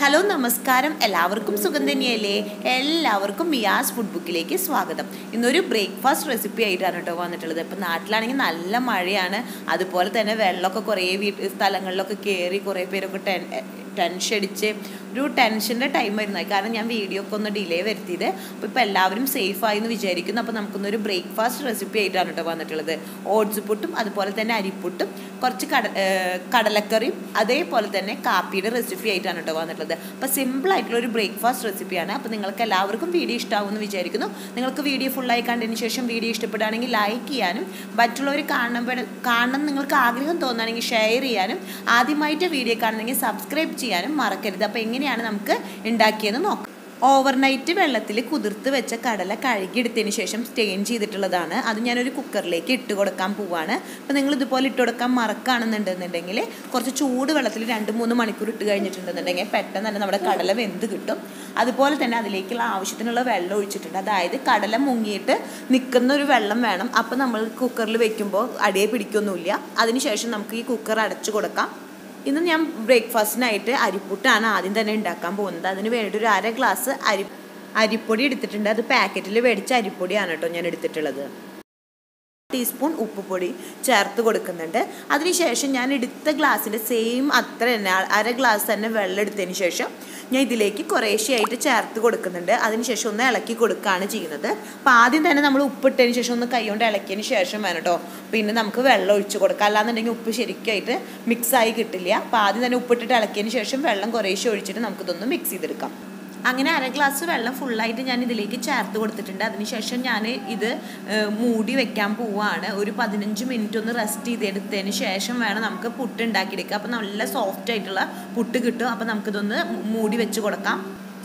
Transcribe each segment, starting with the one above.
Hello നമസ്കാരം എല്ലാവർക്കും സുഖം തന്നെയല്ലേ എല്ലാവർക്കും മിയാസ് ഫുഡ് ബുക്കിലേക്ക് സ്വാഗതം ഇന്നൊരു ബ്രേക്ക്ഫാസ്റ്റ് റെസിപ്പി ആയിട്ടാണ് കേട്ടോ വന്നിട്ടുള്ളത് ഇപ്പം നാട്ടിലാണെങ്കിൽ നല്ല മഴയാണ് അതുപോലെ തന്നെ വെള്ളമൊക്കെ കുറേ വീട്ട് സ്ഥലങ്ങളിലൊക്കെ കയറി കുറേ പേരൊക്കെ ടെൻ ടെൻഷൻ അടിച്ച് ഒരു ടെൻഷൻ്റെ ടൈമായിരുന്നു കാരണം ഞാൻ വീഡിയോ ഒക്കെ ഒന്ന് ഡിലേ വരുത്തിയത് അപ്പോൾ ഇപ്പോൾ എല്ലാവരും സേഫായി എന്ന് വിചാരിക്കുന്നു അപ്പോൾ നമുക്കൊന്നൊരു ബ്രേക്ക്ഫാസ്റ്റ് റെസിപ്പി ആയിട്ടാണ് കേട്ടോ വന്നിട്ടുള്ളത് ഓട്സ് പുട്ടും അതുപോലെ തന്നെ അരിപ്പുട്ടും കുറച്ച് കട കടലക്കറിയും അതേപോലെ തന്നെ കാപ്പിയുടെ റെസിപ്പി ആയിട്ടാണ് കേട്ടോ വന്നിട്ടുള്ളത് അപ്പോൾ സിമ്പിൾ ആയിട്ടുള്ള ഒരു ബ്രേക്ക്ഫാസ്റ്റ് റെസിപ്പിയാണ് അപ്പോൾ നിങ്ങൾക്ക് എല്ലാവർക്കും വീഡിയോ ഇഷ്ടമാവുമെന്ന് വിചാരിക്കുന്നു നിങ്ങൾക്ക് വീഡിയോ ഫുള്ളായി കണ്ടതിന് ശേഷം വീഡിയോ ഇഷ്ടപ്പെടുകയാണെങ്കിൽ ലൈക്ക് ചെയ്യാനും മറ്റുള്ളവർ കാണണം കാണണം നിങ്ങൾക്ക് ആഗ്രഹം തോന്നുകയാണെങ്കിൽ ഷെയർ ചെയ്യാനും ആദ്യമായിട്ട് വീഡിയോ കാണുന്നെങ്കിൽ സബ്സ്ക്രൈബ് ചെയ്യാനും മറക്കരുത് അപ്പോൾ എങ്ങനെയാണ് നമുക്ക് ഉണ്ടാക്കിയെന്ന് നോക്കാം ഓവർനൈറ്റ് വെള്ളത്തിൽ കുതിർത്ത് വെച്ച കടല കഴുകിയെടുത്തതിന് ശേഷം സ്റ്റെയിൻ ചെയ്തിട്ടുള്ളതാണ് അത് ഞാനൊരു കുക്കറിലേക്ക് ഇട്ട് കൊടുക്കാൻ പോവാണ് അപ്പോൾ നിങ്ങൾ ഇതുപോലെ ഇട്ട് കൊടുക്കാൻ മറക്കുകയാണെന്നുണ്ടെന്നുണ്ടെങ്കിൽ കുറച്ച് ചൂട് വെള്ളത്തിൽ രണ്ട് മൂന്ന് മണിക്കൂർ ഇട്ട് കഴിഞ്ഞിട്ടുണ്ടെന്നുണ്ടെങ്കിൽ പെട്ടെന്ന് തന്നെ നമ്മുടെ കടല വെന്ത് കിട്ടും അതുപോലെ തന്നെ അതിലേക്കുള്ള ആവശ്യത്തിനുള്ള വെള്ളം ഒഴിച്ചിട്ടുണ്ട് അതായത് കടല മുങ്ങിയിട്ട് നിൽക്കുന്ന ഒരു വെള്ളം വേണം അപ്പോൾ നമ്മൾ കുക്കറിൽ വെക്കുമ്പോൾ അടിയെ പിടിക്കൊന്നുമില്ല അതിനുശേഷം നമുക്ക് ഈ കുക്കർ അടച്ചു കൊടുക്കാം ഇന്ന് ഞാൻ ബ്രേക്ക്ഫാസ്റ്റിനായിട്ട് അരിപ്പുട്ടാണ് ആദ്യം തന്നെ ഉണ്ടാക്കാൻ പോകുന്നത് അതിന് വേണ്ടി ഒരു അര ഗ്ലാസ് അരി അരിപ്പൊടി എടുത്തിട്ടുണ്ട് അത് പാക്കറ്റിൽ മേടിച്ച അരിപ്പൊടിയാണ് കേട്ടോ ഞാൻ എടുത്തിട്ടുള്ളത് ടീസ്പൂൺ ഉപ്പുപൊടി ചേർത്ത് കൊടുക്കുന്നുണ്ട് അതിനുശേഷം ഞാൻ എടുത്ത ഗ്ലാസ്സിൻ്റെ സെയിം അത്ര തന്നെ അര ഗ്ലാസ് തന്നെ വെള്ളം എടുത്തതിന് ശേഷം ഞാൻ ഇതിലേക്ക് കുറേശ്ശെയായിട്ട് ചേർത്ത് കൊടുക്കുന്നുണ്ട് അതിനുശേഷം ഒന്ന് ഇളക്കി കൊടുക്കുകയാണ് ചെയ്യുന്നത് അപ്പോൾ ആദ്യം തന്നെ നമ്മൾ ഉപ്പിട്ടതിന് ശേഷം ഒന്ന് കൈകൊണ്ട് ഇളക്കിയതിന് ശേഷം വേണം കേട്ടോ പിന്നെ നമുക്ക് വെള്ളം ഒഴിച്ച് കൊടുക്കാം അല്ലാന്നുണ്ടെങ്കിൽ ഉപ്പ് ശരിക്കായിട്ട് മിക്സായി കിട്ടില്ല അപ്പോൾ ആദ്യം തന്നെ ഉപ്പിട്ടിട്ട് ഇളക്കിയതിന് ശേഷം വെള്ളം കുറേശ്ശെ ഒഴിച്ചിട്ട് നമുക്കിതൊന്ന് മിക്സ് ചെയ്തെടുക്കാം അങ്ങനെ അര ഗ്ലാസ് വെള്ളം ഫുള്ളായിട്ട് ഞാൻ ഇതിലേക്ക് ചേർത്ത് കൊടുത്തിട്ടുണ്ട് അതിനുശേഷം ഞാൻ ഇത് മൂടി വെക്കാൻ പോവാണ് ഒരു പതിനഞ്ച് മിനിറ്റ് ഒന്ന് റെസ്റ്റ് ചെയ്തെടുത്തതിന് ശേഷം വേണം നമുക്ക് പുട്ട് ഉണ്ടാക്കിയെടുക്കുക അപ്പോൾ നല്ല സോഫ്റ്റ് ആയിട്ടുള്ള പുട്ട് കിട്ടും അപ്പോൾ നമുക്കിതൊന്ന് മൂടി വെച്ച് കൊടുക്കാം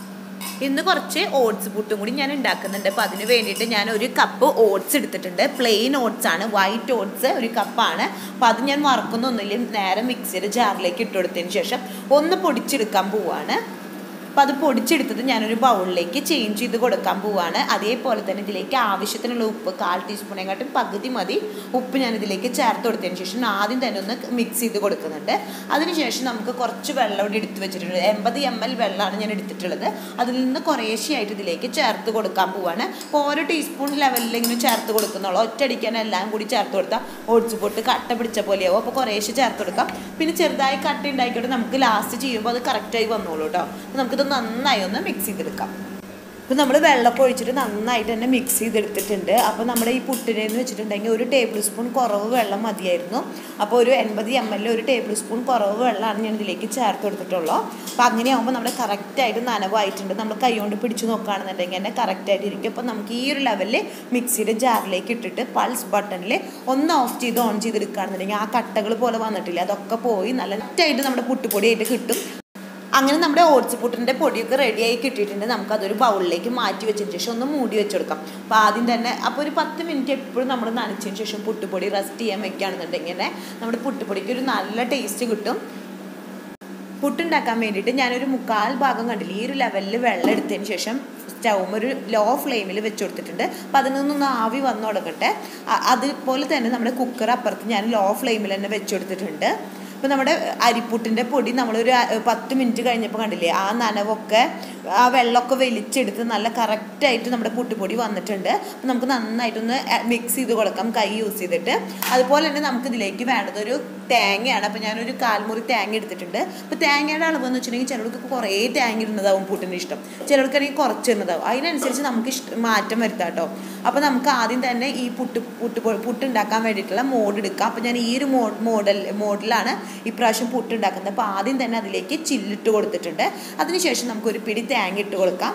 ഇന്ന് കുറച്ച് ഓട്സ് പുട്ടും കൂടി ഞാൻ ഉണ്ടാക്കുന്നുണ്ട് അപ്പോൾ അതിന് വേണ്ടിയിട്ട് ഞാൻ ഒരു കപ്പ് ഓട്സ് എടുത്തിട്ടുണ്ട് പ്ലെയിൻ ഓട്സ് ആണ് വൈറ്റ് ഓട്സ് ഒരു കപ്പാണ് അപ്പോൾ അത് ഞാൻ വറക്കുന്നൊന്നുമില്ല നേരെ മിക്സിയുടെ ജാറിലേക്ക് ഇട്ട് കൊടുത്തതിന് ശേഷം ഒന്ന് പൊടിച്ചെടുക്കാൻ പോവാണ് അപ്പോൾ അത് പൊടിച്ചെടുത്തത് ഞാനൊരു ബൗളിലേക്ക് ചേഞ്ച് ചെയ്ത് കൊടുക്കാൻ പോവാണ് അതേപോലെ തന്നെ ഇതിലേക്ക് ആവശ്യത്തിനുള്ള ഉപ്പ് കാൽ ടീസ്പൂണേക്കാട്ടും പകുതി മതി ഉപ്പ് ഞാൻ ഇതിലേക്ക് ചേർത്ത് കൊടുത്തതിന് ശേഷം ആദ്യം തന്നെ ഒന്ന് മിക്സ് ചെയ്ത് കൊടുക്കുന്നുണ്ട് അതിനുശേഷം നമുക്ക് കുറച്ച് വെള്ളം ഇവിടെ എടുത്ത് വെച്ചിട്ടുണ്ട് എൺപത് എം എൽ വെള്ളമാണ് ഞാൻ എടുത്തിട്ടുള്ളത് അതിൽ നിന്ന് കുറേശ്ശെയായിട്ട് ഇതിലേക്ക് ചേർത്ത് കൊടുക്കാൻ പോവാണ് അപ്പോൾ ഓരോ ടീസ്പൂൺ ലെവലിൽ ഇങ്ങനെ ചേർത്ത് കൊടുക്കുന്നുള്ളൂ ഒറ്റയടിക്കാൻ എല്ലാം കൂടി ചേർത്ത് കൊടുത്താൽ ഒഴിച്ച് പൊട്ട് കട്ട പിടിച്ച പോലെയാവും അപ്പോൾ കുറേശ്ശെ ചേർത്ത് കൊടുക്കാം പിന്നെ ചെറുതായി കട്ട ഉണ്ടാക്കിയിട്ട് നമുക്ക് ലാസ്റ്റ് ചെയ്യുമ്പോൾ അത് കറക്റ്റായി വന്നോളൂ കേട്ടോ അപ്പോൾ നമുക്കിത് നന്നായി ഒന്ന് മിക്സ് ചെയ്തെടുക്കാം അപ്പോൾ നമ്മൾ വെള്ളമൊക്കെ ഒഴിച്ചിട്ട് നന്നായിട്ട് തന്നെ മിക്സ് ചെയ്തെടുത്തിട്ടുണ്ട് അപ്പോൾ നമ്മുടെ ഈ പുട്ടിനെന്ന് വെച്ചിട്ടുണ്ടെങ്കിൽ ഒരു ടേബിൾ സ്പൂൺ കുറവ് വെള്ളം മതിയായിരുന്നു അപ്പോൾ ഒരു എൺപത് എം എൽ ഒരു ടേബിൾ സ്പൂൺ കുറവ് വെള്ളമാണ് ഞാൻ ഇതിലേക്ക് ചേർത്ത് കൊടുത്തിട്ടുള്ളൂ അപ്പോൾ അങ്ങനെയാകുമ്പോൾ നമ്മുടെ കറക്റ്റായിട്ട് നനവായിട്ടുണ്ട് നമ്മൾ കൈകൊണ്ട് പിടിച്ച് നോക്കുകയാണെന്നുണ്ടെങ്കിൽ തന്നെ കറക്റ്റായിട്ട് ഇരിക്കും അപ്പോൾ നമുക്ക് ഈ ഒരു ലെവലിൽ മിക്സിയുടെ ജാറിലേക്ക് ഇട്ടിട്ട് പൾസ് ബട്ടണിൽ ഒന്ന് ഓഫ് ചെയ്ത് ഓൺ ചെയ്തെടുക്കുകയാണെന്നുണ്ടെങ്കിൽ ആ കട്ടകൾ പോലെ വന്നിട്ടില്ല അതൊക്കെ പോയി നല്ല നെറ്റായിട്ട് നമ്മുടെ പുട്ടുപൊടിയായിട്ട് കിട്ടും അങ്ങനെ നമ്മുടെ ഓട്സ് പുട്ടിൻ്റെ പൊടിയൊക്കെ റെഡിയായി കിട്ടിയിട്ടുണ്ട് നമുക്ക് അതൊരു ബൗളിലേക്ക് മാറ്റി വെച്ചതിന് ശേഷം ഒന്ന് മൂടി വെച്ചെടുക്കാം അപ്പോൾ ആദ്യം തന്നെ അപ്പോൾ ഒരു പത്ത് മിനിറ്റ് എപ്പോഴും നമ്മൾ നനച്ചതിന് ശേഷം പുട്ടുപൊടി റെസ്റ്റ് ചെയ്യാൻ വെക്കുകയാണെന്നുണ്ടെങ്കിൽ നമ്മുടെ പുട്ടുപൊടിക്ക് ഒരു നല്ല ടേസ്റ്റ് കിട്ടും പുട്ടുണ്ടാക്കാൻ വേണ്ടിയിട്ട് ഞാനൊരു മുക്കാൽ ഭാഗം കണ്ടില്ല ഈ ഒരു ലെവലിൽ വെള്ളം എടുത്തതിന് ശേഷം സ്റ്റൗം ഒരു ലോ ഫ്ലെയിമിൽ വെച്ച് കൊടുത്തിട്ടുണ്ട് അപ്പോൾ അതിൽ നിന്നൊന്ന് ആവി വന്നു തുടങ്ങട്ടെ അതുപോലെ തന്നെ നമ്മുടെ കുക്കർ അപ്പുറത്ത് ഞാൻ ലോ ഫ്ലെയിമിൽ തന്നെ വെച്ച് കൊടുത്തിട്ടുണ്ട് ഇപ്പോൾ നമ്മുടെ അരിപ്പുട്ടിൻ്റെ പൊടി നമ്മളൊരു പത്ത് മിനിറ്റ് കഴിഞ്ഞപ്പോൾ കണ്ടില്ലേ ആ നനവൊക്കെ ആ വെള്ളമൊക്കെ വലിച്ചെടുത്ത് നല്ല കറക്റ്റായിട്ട് നമ്മുടെ പുട്ടുപൊടി വന്നിട്ടുണ്ട് അപ്പോൾ നമുക്ക് നന്നായിട്ടൊന്ന് മിക്സ് ചെയ്ത് കൊടുക്കാം കൈ യൂസ് ചെയ്തിട്ട് അതുപോലെ തന്നെ നമുക്ക് ഇതിലേക്ക് വേണ്ടത് ഒരു തേങ്ങയാണ് അപ്പോൾ ഞാനൊരു കാൽമുറി തേങ്ങ എടുത്തിട്ടുണ്ട് അപ്പോൾ തേങ്ങയുടെ അളവെന്ന് വെച്ചിട്ടുണ്ടെങ്കിൽ ചിലർക്ക് കുറേ തേങ്ങ ഇടുന്നതാവും പുട്ടിന് ഇഷ്ടം ചിലർക്കാണെങ്കിൽ കുറച്ച് ഇടുന്നതാവും അതിനനുസരിച്ച് നമുക്ക് ഇഷ്ടം മാറ്റം വരുത്താം കേട്ടോ അപ്പോൾ നമുക്ക് ആദ്യം തന്നെ ഈ പുട്ട് പുട്ട് പുട്ട് ഉണ്ടാക്കാൻ വേണ്ടിയിട്ടുള്ള മോഡ് എടുക്കാം അപ്പോൾ ഞാൻ ഈ ഒരു മോഡൽ മോഡലാണ് ഇപ്രാവശ്യം പുട്ട് ഉണ്ടാക്കുന്നത് അപ്പോൾ ആദ്യം തന്നെ അതിലേക്ക് ചില്ലിട്ട് കൊടുത്തിട്ടുണ്ട് അതിനുശേഷം നമുക്കൊരു പിടി തേങ്ങ ഇട്ട് കൊടുക്കാം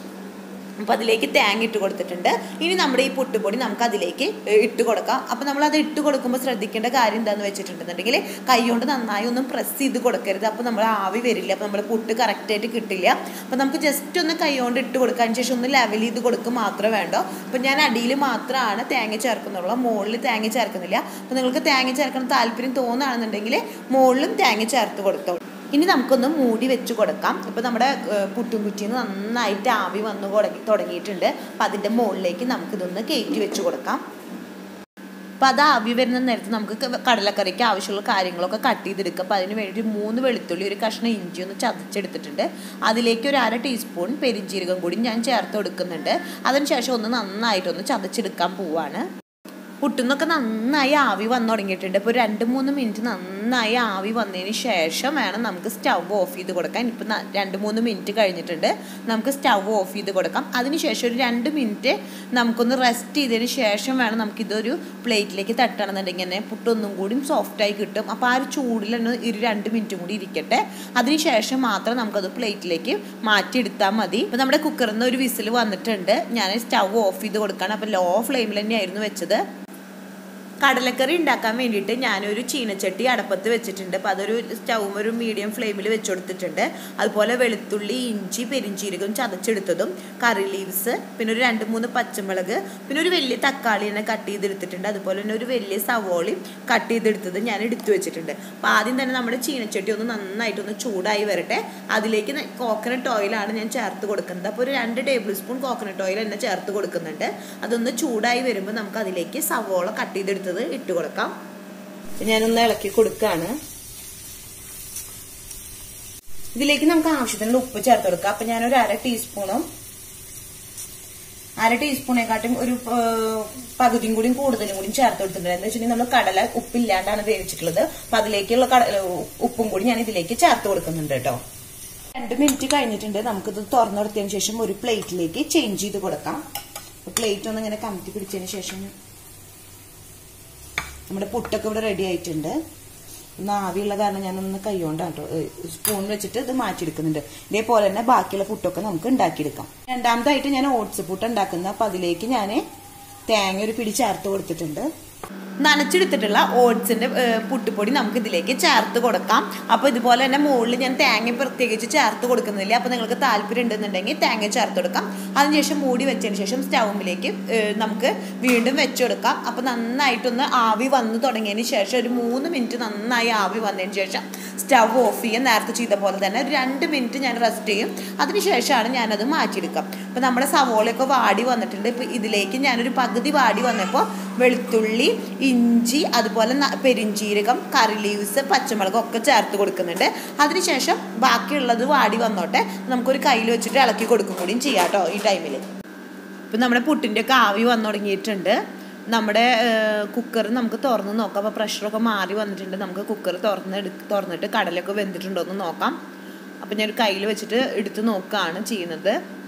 അപ്പോൾ അതിലേക്ക് തേങ്ങ ഇട്ട് കൊടുത്തിട്ടുണ്ട് ഇനി നമ്മുടെ ഈ പുട്ടുപൊടി നമുക്ക് അതിലേക്ക് ഇട്ട് കൊടുക്കാം അപ്പോൾ നമ്മൾ അത് ഇട്ട് കൊടുക്കുമ്പോൾ ശ്രദ്ധിക്കേണ്ട കാര്യം എന്താണെന്ന് വെച്ചിട്ടുണ്ടെന്നുണ്ടെങ്കിൽ കൈ കൊണ്ട് നന്നായി ഒന്നും പ്രസ് ചെയ്ത് കൊടുക്കരുത് അപ്പോൾ നമ്മൾ ആവി വരില്ല അപ്പോൾ നമ്മുടെ പുട്ട് കറക്റ്റായിട്ട് കിട്ടില്ല അപ്പോൾ നമുക്ക് ജസ്റ്റ് ഒന്ന് കൈ കൊണ്ട് ഇട്ട് കൊടുക്കാൻ ശേഷം ഒന്ന് ലെവൽ ചെയ്ത് കൊടുക്കുക മാത്രമേ വേണ്ടോ അപ്പോൾ ഞാൻ അടിയിൽ മാത്രമാണ് തേങ്ങ ചേർക്കുന്നുള്ളൂ മുകളിൽ തേങ്ങ ചേർക്കുന്നില്ല അപ്പോൾ നിങ്ങൾക്ക് തേങ്ങ ചേർക്കണം താല്പര്യം തോന്നുകയാണെന്നുണ്ടെങ്കിൽ മുകളിലും തേങ്ങ ചേർത്ത് കൊടുത്തോളൂ ഇനി നമുക്കൊന്ന് മൂടി വെച്ച് കൊടുക്കാം ഇപ്പോൾ നമ്മുടെ പുട്ടും കുറ്റിന്ന് നന്നായിട്ട് ആവി വന്നു തുടങ്ങി തുടങ്ങിയിട്ടുണ്ട് അപ്പോൾ അതിൻ്റെ മുകളിലേക്ക് നമുക്കിതൊന്ന് കയറ്റി വെച്ച് കൊടുക്കാം അപ്പോൾ അത് ആവി വരുന്ന നേരത്ത് നമുക്ക് ക- കടലക്കറിക്ക് ആവശ്യമുള്ള കാര്യങ്ങളൊക്കെ കട്ട് ചെയ്തെടുക്കുക അപ്പോൾ അതിന് വേണ്ടി മൂന്ന് വെളുത്തുള്ളി ഒരു കഷ്ണം ഇഞ്ചി ഒന്ന് ചതച്ചെടുത്തിട്ടുണ്ട് അതിലേക്ക് ഒരു അര ടീസ്പൂൺ പെരിഞ്ജീരകം കൂടി ഞാൻ ചേർത്ത് കൊടുക്കുന്നുണ്ട് അതിനുശേഷം ഒന്ന് നന്നായിട്ടൊന്ന് ചതച്ചെടുക്കാൻ പോവാണ് പുട്ടുന്നൊക്കെ നന്നായി ആവി വന്നു തുടങ്ങിയിട്ടുണ്ട് ഇപ്പോൾ രണ്ട് മൂന്ന് മിനിറ്റ് നന്നായി ആവി വന്നതിന് ശേഷം വേണം നമുക്ക് സ്റ്റവ് ഓഫ് ചെയ്ത് കൊടുക്കാൻ ഇപ്പം ന- രണ്ട് മൂന്ന് മിനിറ്റ് കഴിഞ്ഞിട്ടുണ്ട് നമുക്ക് സ്റ്റവ് ഓഫ് ചെയ്ത് കൊടുക്കാം അതിനുശേഷം ഒരു രണ്ട് മിനിറ്റ് നമുക്കൊന്ന് റെസ്റ്റ് ചെയ്തതിന് ശേഷം വേണം നമുക്കിതൊരു പ്ലേറ്റിലേക്ക് തട്ടണമെന്നുണ്ടെങ്കിൽ തന്നെ പുട്ടൊന്നും കൂടി സോഫ്റ്റായി കിട്ടും അപ്പോൾ ആ ഒരു ചൂടിൽ തന്നെ ഒരു രണ്ട് മിനിറ്റും കൂടി ഇരിക്കട്ടെ അതിനുശേഷം മാത്രം നമുക്കത് പ്ലേറ്റിലേക്ക് മാറ്റിയെടുത്താൽ മതി ഇപ്പോൾ നമ്മുടെ കുക്കറിൽ നിന്ന് ഒരു വിസിൽ വന്നിട്ടുണ്ട് ഞാൻ സ്റ്റവ് ഓഫ് ചെയ്ത് കൊടുക്കുകയാണ് അപ്പോൾ ലോ ഫ്ലെയിമിൽ തന്നെയായിരുന്നു വെച്ചത് കടലക്കറി ഉണ്ടാക്കാൻ വേണ്ടിയിട്ട് ഞാനൊരു ചീനച്ചട്ടി അടപ്പത്ത് വെച്ചിട്ടുണ്ട് അപ്പോൾ അതൊരു സ്റ്റൗവും ഒരു മീഡിയം ഫ്ലെയിമിൽ വെച്ച് കൊടുത്തിട്ടുണ്ട് അതുപോലെ വെളുത്തുള്ളി ഇഞ്ചി പെരിഞ്ചീരകം ചതച്ചെടുത്തതും കറി ലീവ്സ് പിന്നെ ഒരു രണ്ട് മൂന്ന് പച്ചമുളക് പിന്നെ ഒരു വലിയ തക്കാളി തന്നെ കട്ട് ചെയ്തെടുത്തിട്ടുണ്ട് അതുപോലെ തന്നെ ഒരു വലിയ സവോളയും കട്ട് ചെയ്തെടുത്തത് ഞാൻ എടുത്തു വെച്ചിട്ടുണ്ട് അപ്പോൾ ആദ്യം തന്നെ നമ്മുടെ ചീനച്ചട്ടി ഒന്ന് നന്നായിട്ടൊന്ന് ചൂടായി വരട്ടെ അതിലേക്ക് കോക്കനട്ട് ഓയിലാണ് ഞാൻ ചേർത്ത് കൊടുക്കുന്നത് അപ്പോൾ ഒരു രണ്ട് ടേബിൾ സ്പൂൺ കോക്കനട്ട് ഓയിൽ തന്നെ ചേർത്ത് കൊടുക്കുന്നുണ്ട് അതൊന്ന് ചൂടായി വരുമ്പോൾ നമുക്ക് അതിലേക്ക് സവോള കട്ട് ചെയ്തെടുത്തത് ഇട്ട് കൊടുക്കാം ഞാനൊന്ന് ഇളക്കി കൊടുക്കാണ് ഇതിലേക്ക് നമുക്ക് ആവശ്യത്തിനുള്ള ഉപ്പ് ചേർത്ത് കൊടുക്കാം അപ്പൊ ഞാനൊരു അര ടീസ്പൂണും അര ടീസ്പൂണേക്കാട്ടും ഒരു ഏഹ്, പകുതിയും കൂടിയും കൂടുതലും കൂടിയും ചേർത്ത് കൊടുത്തിട്ടുണ്ട് എന്താ വെച്ചിട്ടുണ്ടെങ്കിൽ നമ്മൾ കടല ഉപ്പില്ലാണ്ടാണ് വേവിച്ചിട്ടുള്ളത് അപ്പൊ അതിലേക്കുള്ള കട ഉപ്പും കൂടി ഞാൻ ഇതിലേക്ക് ചേർത്ത് കൊടുക്കുന്നുണ്ട് കേട്ടോ രണ്ട് മിനിറ്റ് കഴിഞ്ഞിട്ടുണ്ട് നമുക്കിത് തുറന്നെടുത്തതിന് ശേഷം ഒരു പ്ലേറ്റിലേക്ക് ചേഞ്ച് ചെയ്ത് കൊടുക്കാം പ്ലേറ്റ് ഒന്ന് ഇങ്ങനെ കമത്തി പിടിച്ചതിന് ശേഷം നമ്മുടെ പുട്ടൊക്കെ ഇവിടെ റെഡി ആയിട്ടുണ്ട് ഒന്ന് ആവിയുള്ള കാരണം ഞാനൊന്ന് കൈകൊണ്ടാണ് കേട്ടോ സ്പൂൺ വെച്ചിട്ട് ഇത് മാറ്റിയെടുക്കുന്നുണ്ട് ഇതേപോലെ തന്നെ ബാക്കിയുള്ള പുട്ടൊക്കെ നമുക്ക് ഉണ്ടാക്കിയെടുക്കാം രണ്ടാമതായിട്ട് ഞാൻ ഓട്സ് പുട്ട് ഉണ്ടാക്കുന്നത് അപ്പൊ അതിലേക്ക് ഞാൻ തേങ്ങ ഒരു പിടി ചേർത്ത് കൊടുത്തിട്ടുണ്ട് നനച്ചെടുത്തിട്ടുള്ള ഓട്സിന്റെ പുട്ടുപൊടി നമുക്ക് ഇതിലേക്ക് ചേർത്ത് കൊടുക്കാം അപ്പോൾ ഇതുപോലെ തന്നെ മുകളിൽ ഞാൻ തേങ്ങ പ്രത്യേകിച്ച് ചേർത്ത് കൊടുക്കുന്നില്ല അപ്പോൾ നിങ്ങൾക്ക് താല്പര്യം ഉണ്ടെന്നുണ്ടെങ്കിൽ തേങ്ങ ചേർത്ത് കൊടുക്കാം അതിനുശേഷം മൂടി വെച്ചതിന് ശേഷം സ്റ്റൗമിലേക്ക് നമുക്ക് വീണ്ടും വെച്ചെടുക്കാം അപ്പോൾ നന്നായിട്ടൊന്ന് ആവി വന്നു തുടങ്ങിയതിന് ശേഷം ഒരു മൂന്ന് മിനിറ്റ് നന്നായി ആവി വന്നതിന് ശേഷം സ്റ്റവ് ഓഫ് ചെയ്യുക നേരത്തെ ചെയ്ത പോലെ തന്നെ ഒരു രണ്ട് മിനിറ്റ് ഞാൻ റെസ്റ്റ് ചെയ്യും അതിനുശേഷമാണ് ഞാനത് മാറ്റിയെടുക്കാം അപ്പോൾ നമ്മുടെ സവോളയൊക്കെ വാടി വന്നിട്ടുണ്ട് ഇപ്പോൾ ഇതിലേക്ക് ഞാനൊരു പകുതി വാടി വന്നപ്പോൾ വെളുത്തുള്ളി ഇഞ്ചി അതുപോലെ ന- പെരിഞ്ജീരകം കറി ലീവ്സ് പച്ചമുളക് ഒക്കെ ചേർത്ത് കൊടുക്കുന്നുണ്ട് അതിനുശേഷം ബാക്കിയുള്ളത് വാടി വന്നോട്ടെ നമുക്കൊരു കയ്യിൽ വെച്ചിട്ട് ഇളക്കി കൊടുക്കും കൂടിയും ചെയ്യാം കേട്ടോ ഈ ടൈമിൽ ഇപ്പം നമ്മുടെ പുട്ടിൻ്റെ ഒക്കെ ആവി വന്നു തുടങ്ങിയിട്ടുണ്ട് നമ്മുടെ കുക്കർ നമുക്ക് തുറന്ന് നോക്കാം അപ്പോൾ പ്രഷറൊക്കെ മാറി വന്നിട്ടുണ്ട് നമുക്ക് കുക്കർ തുറന്ന് എടു തുറന്നിട്ട് കടലൊക്കെ വെന്തിട്ടുണ്ടോ എന്ന് നോക്കാം അപ്പം ഞാൻ കയ്യിൽ വെച്ചിട്ട് എടുത്ത് നോക്കുകയാണ് ചെയ്യുന്നത്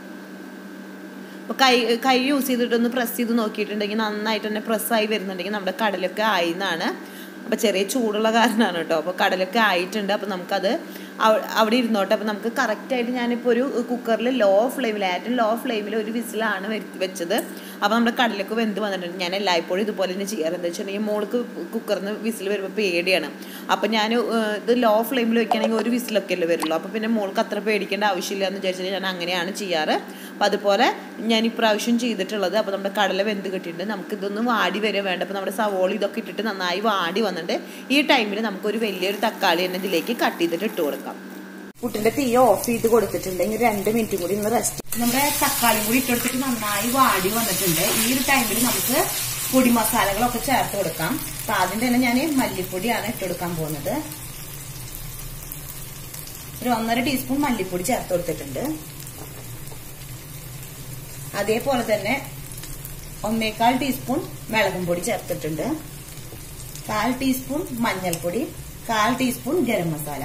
അപ്പോൾ കൈ കൈ യൂസ് ചെയ്തിട്ടൊന്ന് പ്രസ് ചെയ്ത് നോക്കിയിട്ടുണ്ടെങ്കിൽ നന്നായിട്ട് തന്നെ പ്രസ്സായി വരുന്നുണ്ടെങ്കിൽ നമ്മുടെ കടലൊക്കെ ആയി എന്നാണ് അപ്പോൾ ചെറിയ ചൂടുള്ള കാരണമാണ് കേട്ടോ അപ്പോൾ കടലൊക്കെ ആയിട്ടുണ്ട് അപ്പോൾ നമുക്കത് അവ- അവിടെ ഇരുന്നോട്ടെ അപ്പോൾ നമുക്ക് കറക്റ്റായിട്ട് ഞാനിപ്പോൾ ഒരു കുക്കറിൽ ലോ ഫ്ലെയിമിൽ ഏറ്റവും ലോ ഫ്ലെയിമിൽ ഒരു വിസിലാണ് വരുത്തി വെച്ചത് അപ്പോൾ നമ്മുടെ കടലൊക്കെ വെന്ത് വന്നിട്ടുണ്ട് ഞാൻ എല്ലായ്പ്പോഴും ഇതുപോലെ തന്നെ ചെയ്യാറ് എന്താ വെച്ചിട്ടുണ്ടെങ്കിൽ മോൾക്ക് കുക്കറിൽ നിന്ന് വിസിൽ വരുമ്പോൾ പേടിയാണ് അപ്പോൾ ഞാൻ ഇത് ലോ ഫ്ലെയിമിൽ വെക്കുകയാണെങ്കിൽ ഒരു വിസിലൊക്കെ അല്ലേ വരുള്ളൂ അപ്പോൾ പിന്നെ മോൾക്ക് അത്ര പേടിക്കേണ്ട ആവശ്യമില്ല എന്ന് വിചാരിച്ചിട്ട് ഞാൻ അങ്ങനെയാണ് ചെയ്യാറ് അപ്പോൾ അതുപോലെ ഞാൻ ഇപ്രാവശ്യം ചെയ്തിട്ടുള്ളത് അപ്പോൾ നമ്മുടെ കടല വെന്ത് കിട്ടിയിട്ടുണ്ട് നമുക്ക് ഇതൊന്ന് വാടി വരെ വേണ്ട അപ്പോൾ നമ്മുടെ സവോള ഇതൊക്കെ ഇട്ടിട്ട് നന്നായി വാടി വന്നിട്ട് ഈ ടൈമിൽ നമുക്കൊരു വലിയൊരു തക്കാളി തന്നെ ഇതിലേക്ക് കട്ട് ചെയ്തിട്ട് ഇട്ട് കൊടുക്കാം പുട്ടിന്റെ തീ ഓഫ് ചെയ്ത് കൊടുത്തിട്ടുണ്ട് ഇനി രണ്ട് മിനിറ്റ് കൂടി ഒന്ന് റെസ്റ്റ് നമ്മുടെ തക്കാളി കൂടി ഇട്ടെടുത്തിട്ട് നന്നായി വാടി വന്നിട്ടുണ്ട് ഈ ഒരു ടൈമിൽ നമുക്ക് പൊടി മസാലകളൊക്കെ ചേർത്ത് കൊടുക്കാം അപ്പൊ ആദ്യം തന്നെ ഞാൻ മല്ലിപ്പൊടിയാണ് ഇട്ടെടുക്കാൻ പോകുന്നത് ഒരു ഒന്നര ടീസ്പൂൺ മല്ലിപ്പൊടി ചേർത്ത് കൊടുത്തിട്ടുണ്ട് അതേപോലെ തന്നെ ഒന്നേകാൽ ടീസ്പൂൺ മുളകും പൊടി ചേർത്തിട്ടുണ്ട് കാൽ ടീസ്പൂൺ മഞ്ഞൾപ്പൊടി കാൽ ടീസ്പൂൺ ഗരം മസാല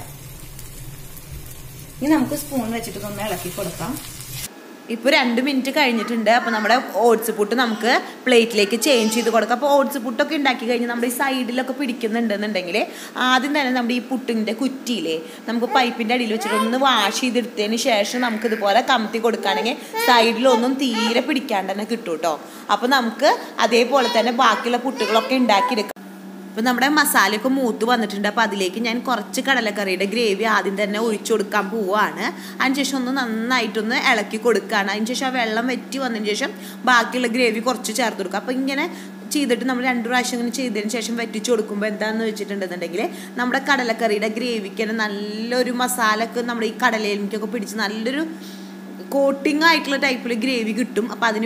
ഇനി നമുക്ക് സ്പൂൺ വെച്ചിട്ട് ഒന്ന് ഇളക്കി കൊടുക്കാം ഇപ്പോൾ രണ്ട് മിനിറ്റ് കഴിഞ്ഞിട്ടുണ്ട് അപ്പോൾ നമ്മുടെ ഓട്സ് പുട്ട് നമുക്ക് പ്ലേറ്റിലേക്ക് ചേഞ്ച് ചെയ്ത് കൊടുക്കാം അപ്പോൾ ഓട്സ് പുട്ടൊക്കെ ഉണ്ടാക്കി കഴിഞ്ഞ് നമ്മുടെ ഈ സൈഡിലൊക്കെ പിടിക്കുന്നുണ്ടെന്നുണ്ടെങ്കിൽ ആദ്യം തന്നെ നമ്മുടെ ഈ പുട്ടിൻ്റെ കുറ്റിയില്ലേ നമുക്ക് പൈപ്പിൻ്റെ അടിയിൽ വെച്ചിട്ട് ഒന്ന് വാഷ് ചെയ്തെടുത്തതിന് ശേഷം നമുക്ക് ഇതുപോലെ കമത്തി കൊടുക്കുകയാണെങ്കിൽ സൈഡിലൊന്നും തീരെ പിടിക്കാണ്ട് തന്നെ കിട്ടും കേട്ടോ അപ്പോൾ നമുക്ക് അതേപോലെ തന്നെ ബാക്കിയുള്ള പുട്ടുകളൊക്കെ ഉണ്ടാക്കിയെടുക്കാം ഇപ്പം നമ്മുടെ മസാലയൊക്കെ മൂത്ത് വന്നിട്ടുണ്ട് അപ്പോൾ അതിലേക്ക് ഞാൻ കുറച്ച് കടലക്കറിയുടെ ഗ്രേവി ആദ്യം തന്നെ ഒഴിച്ചു കൊടുക്കാൻ പോവുകയാണ് അതിനുശേഷം ഒന്ന് നന്നായിട്ടൊന്ന് ഇളക്കി കൊടുക്കുകയാണ് അതിനുശേഷം ആ വെള്ളം വറ്റി വന്നതിന് ശേഷം ബാക്കിയുള്ള ഗ്രേവി കുറച്ച് ചേർത്ത് കൊടുക്കുക അപ്പോൾ ഇങ്ങനെ ചെയ്തിട്ട് നമ്മൾ രണ്ട് പ്രാവശ്യം ഇങ്ങനെ ചെയ്തതിന് ശേഷം വറ്റിച്ച് കൊടുക്കുമ്പോൾ എന്താണെന്ന് വെച്ചിട്ടുണ്ടെന്നുണ്ടെങ്കിൽ നമ്മുടെ കടലക്കറിയുടെ ഗ്രേവിക്ക് തന്നെ നല്ലൊരു മസാല ഒക്കെ നമ്മുടെ ഈ കടലയിലേക്കൊക്കെ പിടിച്ച് നല്ലൊരു കോട്ടിംഗ് ആയിട്ടുള്ള ടൈപ്പിൽ ഗ്രേവി കിട്ടും അപ്പോൾ അതിന്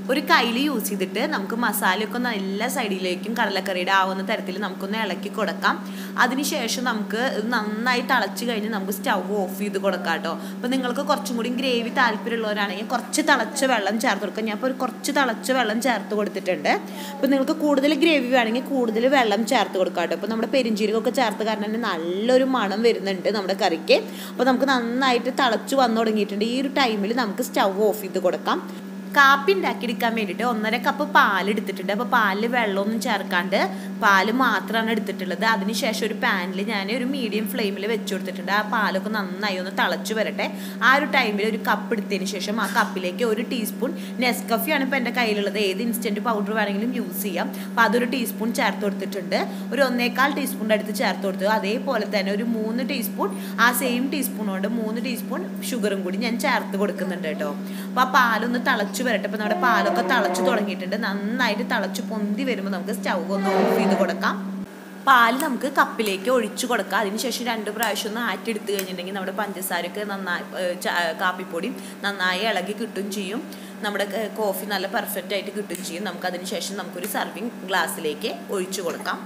ഒരു കയ്യിൽ യൂസ് ചെയ്തിട്ട് നമുക്ക് മസാലയൊക്കെ ഒന്ന് എല്ലാ സൈഡിലേക്കും കടലക്കറിയുടെ ആവുന്ന തരത്തിൽ നമുക്കൊന്ന് ഇളക്കി കൊടുക്കാം അതിനുശേഷം നമുക്ക് ഇത് നന്നായി തിളച്ച് കഴിഞ്ഞ് നമുക്ക് സ്റ്റൗ ഓഫ് ചെയ്ത് കൊടുക്കാം കേട്ടോ അപ്പോൾ നിങ്ങൾക്ക് കുറച്ചും കൂടി ഗ്രേവി താല്പര്യമുള്ളവരാണെങ്കിൽ കുറച്ച് തിളച്ച വെള്ളം ചേർത്ത് കൊടുക്കാം ഞാൻ ഇപ്പോൾ ഒരു കുറച്ച് തിളച്ച വെള്ളം ചേർത്ത് കൊടുത്തിട്ടുണ്ട് അപ്പോൾ നിങ്ങൾക്ക് കൂടുതൽ ഗ്രേവി വേണമെങ്കിൽ കൂടുതൽ വെള്ളം ചേർത്ത് കൊടുക്കാം കേട്ടോ അപ്പോൾ നമ്മുടെ പെരിഞ്ചീരകമൊക്കെ ചേർത്ത് കാരണം തന്നെ നല്ലൊരു മണം വരുന്നുണ്ട് നമ്മുടെ കറിക്ക് അപ്പോൾ നമുക്ക് നന്നായിട്ട് തിളച്ച് വന്നു തുടങ്ങിയിട്ടുണ്ട് ഈ ഒരു ടൈമിൽ നമുക്ക് സ്റ്റൗ ഓഫ് ചെയ്ത് കൊടുക്കാം കാപ്പി ഉണ്ടാക്കിയെടുക്കാൻ വേണ്ടിയിട്ട് ഒന്നര കപ്പ് പാൽ എടുത്തിട്ടുണ്ട് അപ്പോൾ പാലിൽ വെള്ളമൊന്നും ചേർക്കാണ്ട് പാല് മാത്രമാണ് എടുത്തിട്ടുള്ളത് അതിനുശേഷം ഒരു പാനിൽ ഞാൻ ഒരു മീഡിയം ഫ്ലെയിമിൽ വെച്ച് കൊടുത്തിട്ടുണ്ട് ആ പാലൊക്കെ നന്നായി ഒന്ന് തിളച്ച് വരട്ടെ ആ ഒരു ടൈമിൽ ഒരു കപ്പ് എടുത്തതിന് ശേഷം ആ കപ്പിലേക്ക് ഒരു ടീസ്പൂൺ നെസ്കഫിയാണ് ഇപ്പോൾ എൻ്റെ കയ്യിലുള്ളത് ഏത് ഇൻസ്റ്റൻറ്റ് പൗഡർ വേണമെങ്കിലും യൂസ് ചെയ്യാം അപ്പോൾ അതൊരു ടീസ്പൂൺ ചേർത്ത് കൊടുത്തിട്ടുണ്ട് ഒരു ഒന്നേകാൽ ടീസ്പൂണിൻ്റെ അടുത്ത് ചേർത്ത് കൊടുത്തു അതേപോലെ തന്നെ ഒരു മൂന്ന് ടീസ്പൂൺ ആ സെയിം ടീസ്പൂൺ കൊണ്ട് മൂന്ന് ടീസ്പൂൺ ഷുഗറും കൂടി ഞാൻ ചേർത്ത് കൊടുക്കുന്നുണ്ട് കേട്ടോ അപ്പോൾ ആ പാലൊന്ന് തിളച്ച് വരട്ടെ അപ്പോൾ നമ്മുടെ പാലൊക്കെ തിളച്ച് തുടങ്ങിയിട്ടുണ്ട് നന്നായിട്ട് തിളച്ച് പൊന്തി വരുമ്പോൾ നമുക്ക് സ്റ്റൗ ഒന്ന് ഓഫ് ചെയ്ത് കൊടുക്കാം പാല് നമുക്ക് കപ്പിലേക്ക് ഒഴിച്ചു കൊടുക്കാം അതിനുശേഷം രണ്ട് പ്രാവശ്യം ഒന്ന് ആറ്റെടുത്ത് കഴിഞ്ഞിട്ടുണ്ടെങ്കിൽ നമ്മുടെ പഞ്ചസാരയൊക്കെ നന്നായി ഏഹ് ച- കാപ്പിപ്പൊടിയും നന്നായി ഇളകി കിട്ടും ചെയ്യും നമ്മുടെ ക- കോഫി നല്ല പെർഫെക്റ്റ് ആയിട്ട് കിട്ടും ചെയ്യും നമുക്ക് അതിനുശേഷം നമുക്കൊരു സർവിങ് ഗ്ലാസ്സിലേക്ക് ഒഴിച്ചു കൊടുക്കാം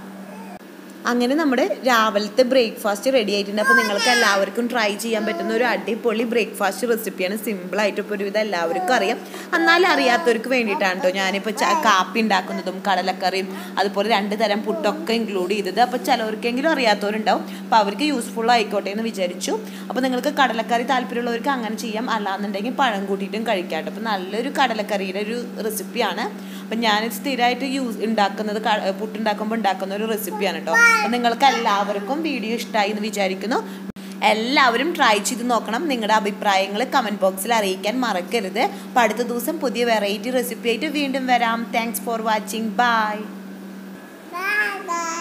അങ്ങനെ നമ്മുടെ രാവിലത്തെ ബ്രേക്ക്ഫാസ്റ്റ് റെഡി ആയിട്ടുണ്ട് അപ്പോൾ നിങ്ങൾക്ക് എല്ലാവർക്കും ട്രൈ ചെയ്യാൻ പറ്റുന്ന ഒരു അടിപൊളി ബ്രേക്ക്ഫാസ്റ്റ് റെസിപ്പിയാണ് സിമ്പിളായിട്ട് ഇപ്പോൾ ഒരുവിധം എല്ലാവർക്കും അറിയാം എന്നാലും അറിയാത്തവർക്ക് വേണ്ടിയിട്ടാണ് കേട്ടോ ഞാനിപ്പോൾ ച- കാപ്പി ഉണ്ടാക്കുന്നതും കടലക്കറിയും അതുപോലെ രണ്ട് തരം പുട്ടൊക്കെ ഇൻക്ലൂഡ് ചെയ്തത് അപ്പോൾ ചിലവർക്കെങ്കിലും അറിയാത്തവരുണ്ടാവും അപ്പോൾ അവർക്ക് യൂസ്ഫുൾ ആയിക്കോട്ടെ എന്ന് വിചാരിച്ചു അപ്പോൾ നിങ്ങൾക്ക് കടലക്കറി താല്പര്യമുള്ളവർക്ക് അങ്ങനെ ചെയ്യാം അല്ലാന്നുണ്ടെങ്കിൽ പഴം കൂട്ടിയിട്ടും കഴിക്കാം കേട്ടോ അപ്പോൾ നല്ലൊരു കടലക്കറിയുടെ ഒരു റെസിപ്പിയാണ് അപ്പം ഞാൻ സ്ഥിരമായിട്ട് യൂസ് ഉണ്ടാക്കുന്നത് ക- പുട്ടുണ്ടാക്കുമ്പോൾ ഉണ്ടാക്കുന്ന ഒരു റെസിപ്പിയാണ് കേട്ടോ അപ്പം നിങ്ങൾക്ക് എല്ലാവർക്കും വീഡിയോ ഇഷ്ടമായി എന്ന് വിചാരിക്കുന്നു എല്ലാവരും ട്രൈ ചെയ്ത് നോക്കണം നിങ്ങളുടെ അഭിപ്രായങ്ങൾ കമൻറ്റ് ബോക്സിൽ അറിയിക്കാൻ മറക്കരുത് അപ്പോൾ അടുത്ത ദിവസം പുതിയ വെറൈറ്റി റെസിപ്പി ആയിട്ട് വീണ്ടും വരാം thanks for watching bye Bye bye.